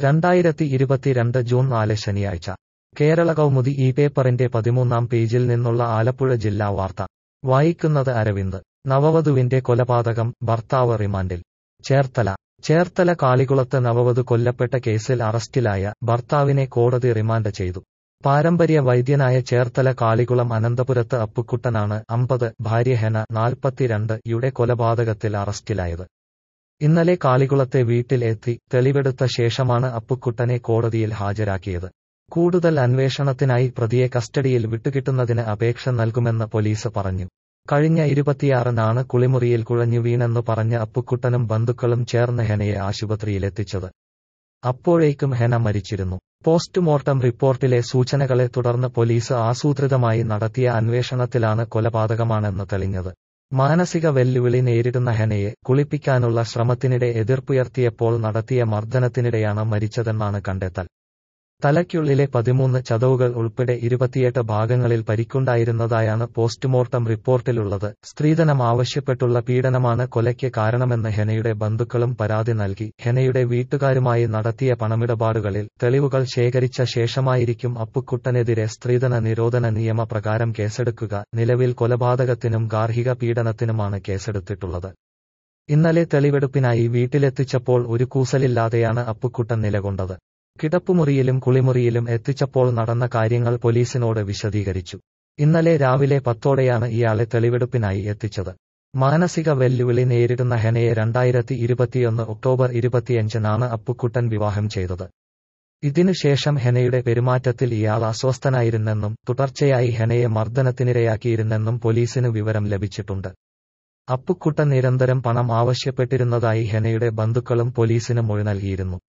രണ്ടായിരത്തി ഇരുപത്തിരണ്ട് ജൂൺ നാല് ശനിയാഴ്ച കേരള കൗമുദി ഈ പേപ്പറിന്റെ പതിമൂന്നാം പേജിൽ നിന്നുള്ള ആലപ്പുഴ ജില്ലാ വാർത്ത വായിക്കുന്നത് അരവിന്ദ് നവവധുവിന്റെ കൊലപാതകം ഭർത്താവ് റിമാൻഡിൽ ചേർത്തല ചേർത്തല കാളികുളത്ത് നവവധു കൊല്ലപ്പെട്ട കേസിൽ അറസ്റ്റിലായ ഭർത്താവിനെ കോടതി റിമാൻഡ് ചെയ്തു പാരമ്പര്യ വൈദ്യനായ ചേർത്തല കാളികുളം അനന്തപുരത്ത് അപ്പുക്കുട്ടനാണ് അമ്പത് ഭാര്യ ഹെന നാൽപ്പത്തിരണ്ട് യുടെ കൊലപാതകത്തിൽ അറസ്റ്റിലായത് ഇന്നലെ കാളികുളത്തെ വീട്ടിൽ എത്തി തെളിവെടുത്ത ശേഷമാണ് അപ്പുക്കുട്ടനെ കോടതിയിൽ ഹാജരാക്കിയത് കൂടുതൽ അന്വേഷണത്തിനായി പ്രതിയെ കസ്റ്റഡിയിൽ വിട്ടുകിട്ടുന്നതിന് അപേക്ഷ നൽകുമെന്ന് പോലീസ് പറഞ്ഞു കഴിഞ്ഞ ഇരുപത്തിയാറിനാണ് കുളിമുറിയിൽ കുഴഞ്ഞു വീണെന്ന് പറഞ്ഞ അപ്പുക്കുട്ടനും ബന്ധുക്കളും ചേർന്ന് ഹെനയെ ആശുപത്രിയിലെത്തിച്ചത് അപ്പോഴേക്കും ഹെന മരിച്ചിരുന്നു പോസ്റ്റ്മോർട്ടം റിപ്പോർട്ടിലെ സൂചനകളെ തുടർന്ന് പോലീസ് ആസൂത്രിതമായി നടത്തിയ അന്വേഷണത്തിലാണ് കൊലപാതകമാണെന്ന് തെളിഞ്ഞത് മാനസിക വെല്ലുവിളി നേരിടുന്ന ഹെനയെ കുളിപ്പിക്കാനുള്ള ശ്രമത്തിനിടെ എതിർപ്പുയർത്തിയപ്പോൾ നടത്തിയ മർദ്ദനത്തിനിടെയാണ് മരിച്ചതെന്നാണ് കണ്ടെത്തൽ തലയ്ക്കുള്ളിലെ പതിമൂന്ന് ചതവുകൾ ഉൾപ്പെടെ ഇരുപത്തിയെട്ട് ഭാഗങ്ങളിൽ പരിക്കുണ്ടായിരുന്നതായാണ് പോസ്റ്റ്മോർട്ടം റിപ്പോർട്ടിലുള്ളത് സ്ത്രീധനം ആവശ്യപ്പെട്ടുള്ള പീഡനമാണ് കൊലയ്ക്ക് കാരണമെന്ന് ഹെനയുടെ ബന്ധുക്കളും പരാതി നൽകി ഹെനയുടെ വീട്ടുകാരുമായി നടത്തിയ പണമിടപാടുകളിൽ തെളിവുകൾ ശേഖരിച്ച ശേഷമായിരിക്കും അപ്പുക്കുട്ടനെതിരെ സ്ത്രീധന നിരോധന നിയമപ്രകാരം കേസെടുക്കുക നിലവിൽ കൊലപാതകത്തിനും ഗാർഹിക പീഡനത്തിനുമാണ് കേസെടുത്തിട്ടുള്ളത് ഇന്നലെ തെളിവെടുപ്പിനായി വീട്ടിലെത്തിച്ചപ്പോൾ ഒരു കൂസലില്ലാതെയാണ് അപ്പുക്കുട്ടൻ നിലകൊണ്ടത് കിടപ്പുമുറിയിലും കുളിമുറിയിലും എത്തിച്ചപ്പോൾ നടന്ന കാര്യങ്ങൾ പോലീസിനോട് വിശദീകരിച്ചു ഇന്നലെ രാവിലെ പത്തോടെയാണ് ഇയാളെ തെളിവെടുപ്പിനായി എത്തിച്ചത് മാനസിക വെല്ലുവിളി നേരിടുന്ന ഹെനയെ രണ്ടായിരത്തി ഇരുപത്തിയൊന്ന് ഒക്ടോബർ ഇരുപത്തിയഞ്ചിനാണ് അപ്പുക്കുട്ടൻ വിവാഹം ചെയ്തത് ഇതിനുശേഷം ഹെനയുടെ പെരുമാറ്റത്തിൽ ഇയാൾ അസ്വസ്ഥനായിരുന്നെന്നും തുടർച്ചയായി ഹെനയെ മർദ്ദനത്തിനിരയാക്കിയിരുന്നെന്നും പോലീസിന് വിവരം ലഭിച്ചിട്ടുണ്ട് അപ്പുക്കുട്ടൻ നിരന്തരം പണം ആവശ്യപ്പെട്ടിരുന്നതായി ഹെനയുടെ ബന്ധുക്കളും പോലീസിന് മൊഴി നൽകിയിരുന്നു